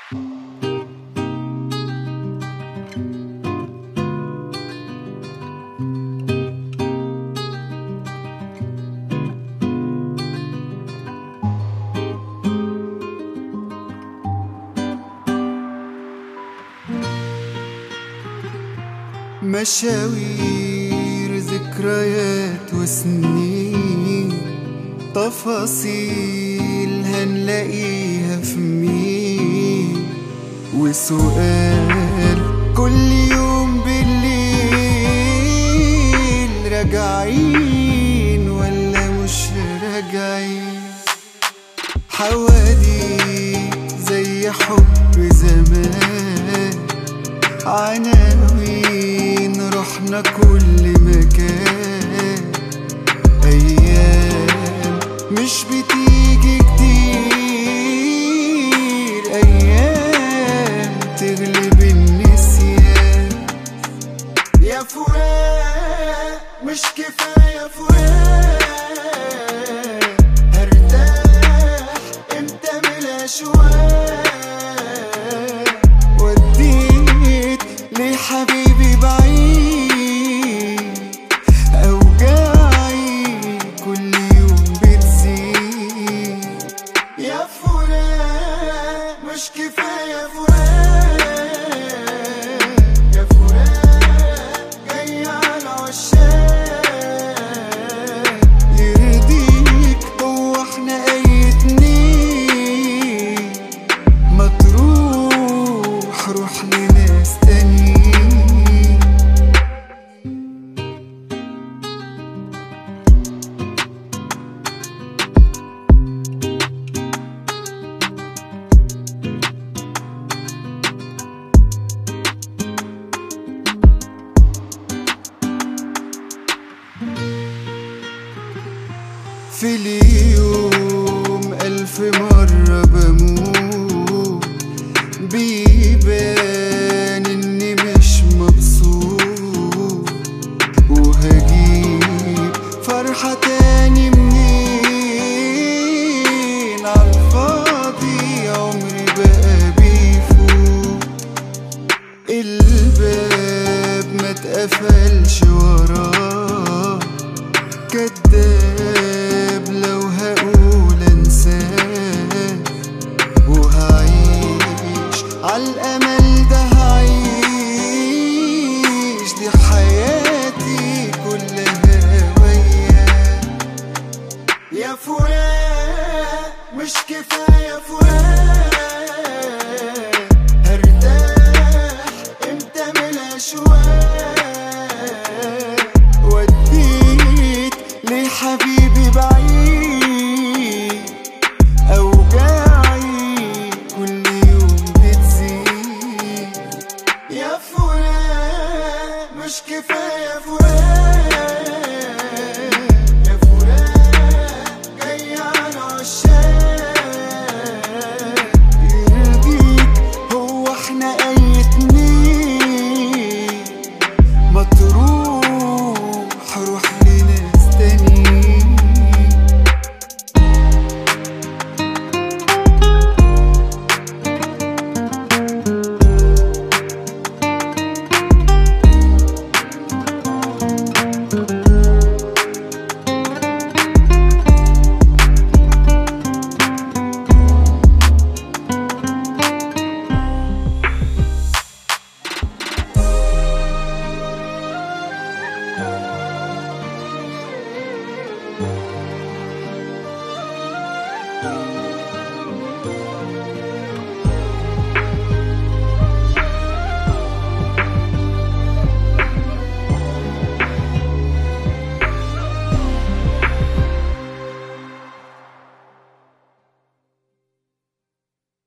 مشاوير ذكريات وسنين تفاصيل هنلاقيها في مين وسؤال كل يوم بالليل راجعين ولا مش راجعين حواديت زي حب زمان عناوين رحنا كل مكان أيام مش بتيجي كتير أيام تغلب النسيان يا فؤاد مش كفاية فؤاد هرتاح امتى من الأشواق وديت لحبيبي بعيد أوجاعي كل يوم بتزيد يا فلان مش كفاية فلان يا فلان جاي على العشاق يرضيك هو احنا اي اتنين ما تروح روح لناس تانيين في اليوم ألف مرة بموت بيبان إني مش مبسوط وهجيب فرحة تاني منين عالفاضي عمري بقى بيفوت الباب ما اتقفلش وراه كداب لو هقول انساه وهعيش عالامل ده هعيش دي حياتي كلها وياه يا فؤاد مش كفاية فؤاد هرتاح امتى من الأشواق وديت لحبيبي